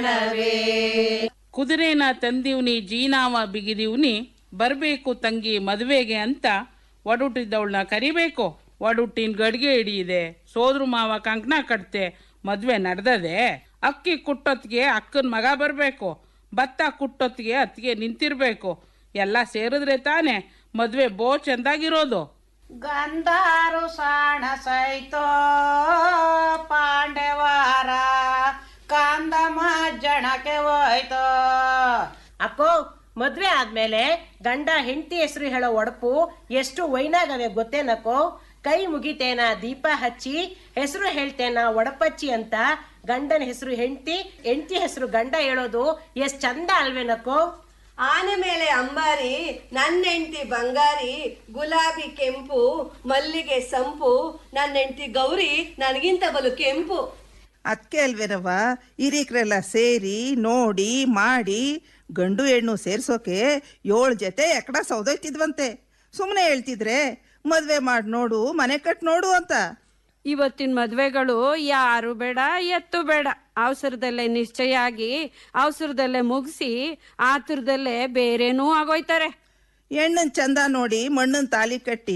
ಪ್ರಾಣವೇ ಕುದುರೆನ ತಂದಿವ್ನಿ ಜೀನಾವ ಬಿಗಿದಿವ್ನಿ ಬರಬೇಕು ತಂಗಿ ಮದುವೆಗೆ ಅಂತ ಒಡುಟ್ಟಿದ್ದವಳನ್ನ ಕರಿಬೇಕು ಒಡುಟ್ಟಿನ ಗಡಿಗೆ ಹಿಡಿಯಿದೆ ಸೋದ್ರ ಮಾವ ಕಂಕಣ ಕಟ್ತೆ ಮದುವೆ ನಡೆದದೆ ಅಕ್ಕಿ ಕುಟ್ಟೊತ್ತಿಗೆ ಅಕ್ಕನ ಮಗ ಬರಬೇಕು ಭತ್ತ ಕುಟ್ಟೊತ್ತಿಗೆ ಅತ್ತಿಗೆ ನಿಂತಿರ್ಬೇಕು ಎಲ್ಲ ಸೇರಿದ್ರೆ ತಾನೇ ಮದುವೆ ಬೋ ಚೆಂದಾಗಿರೋದು ಗಂಧಾರು ಸಾಣ ಸೈತೋ ಪಾಂಡೆವಾರ ಕಾಂದಮ ಜಣಕ್ಕೆ ಹೋಯ್ತೋ ಅಕ್ಕೋ ಮದ್ವೆ ಆದ್ಮೇಲೆ ಗಂಡ ಹೆಂಡತಿ ಹೆಸರು ಹೇಳೋ ಒಡಪು ಎಷ್ಟು ವೈನಾಗವೆ ಗೊತ್ತೇನಕ್ಕೋ ಕೈ ಮುಗಿತೇನ ದೀಪ ಹಚ್ಚಿ ಹೆಸರು ಹೇಳ್ತೇನ ಒಡಪಚ್ಚಿ ಅಂತ ಗಂಡನ ಹೆಸರು ಹೆಂಡತಿ ಹೆಂಡತಿ ಹೆಸರು ಗಂಡ ಹೇಳೋದು ಎಷ್ಟ್ ಚಂದ ಅಲ್ವೇನಕ್ಕೋ ಆನೆ ಮೇಲೆ ಅಂಬಾರಿ ನನ್ನ ಹೆಂಡತಿ ಬಂಗಾರಿ ಗುಲಾಬಿ ಕೆಂಪು ಮಲ್ಲಿಗೆ ಸಂಪು ನನ್ನ ಹೆಂಡತಿ ಗೌರಿ ನನಗಿಂತ ಬಲು ಕೆಂಪು ಅದಕ್ಕೆ ಅಲ್ವೇನವ್ವ ಹಿರೀಕರೆಲ್ಲ ಸೇರಿ ನೋಡಿ ಮಾಡಿ ಗಂಡು ಹೆಣ್ಣು ಸೇರ್ಸೋಕೆ ಏಳು ಜೊತೆ ಎಕಡ ಸೌದೋಯ್ತಿದ್ವಂತೆ ಸುಮ್ಮನೆ ಹೇಳ್ತಿದ್ರೆ ಮದುವೆ ಮಾಡಿ ನೋಡು ಮನೆ ಕಟ್ ನೋಡು ಅಂತ ಇವತ್ತಿನ ಮದುವೆಗಳು ಯಾರು ಬೇಡ ಎತ್ತು ಬೇಡ ಅವಸರದಲ್ಲೇ ನಿಶ್ಚಯ ಆಗಿ ಅವಸರದಲ್ಲೇ ಮುಗಿಸಿ ಆತುರದಲ್ಲೇ ಬೇರೇನೂ ಆಗೋಯ್ತಾರೆ ಹೆಣ್ಣನ್ ಚಂದ ನೋಡಿ ಮಣ್ಣನ್ ತಾಲಿ ಕಟ್ಟಿ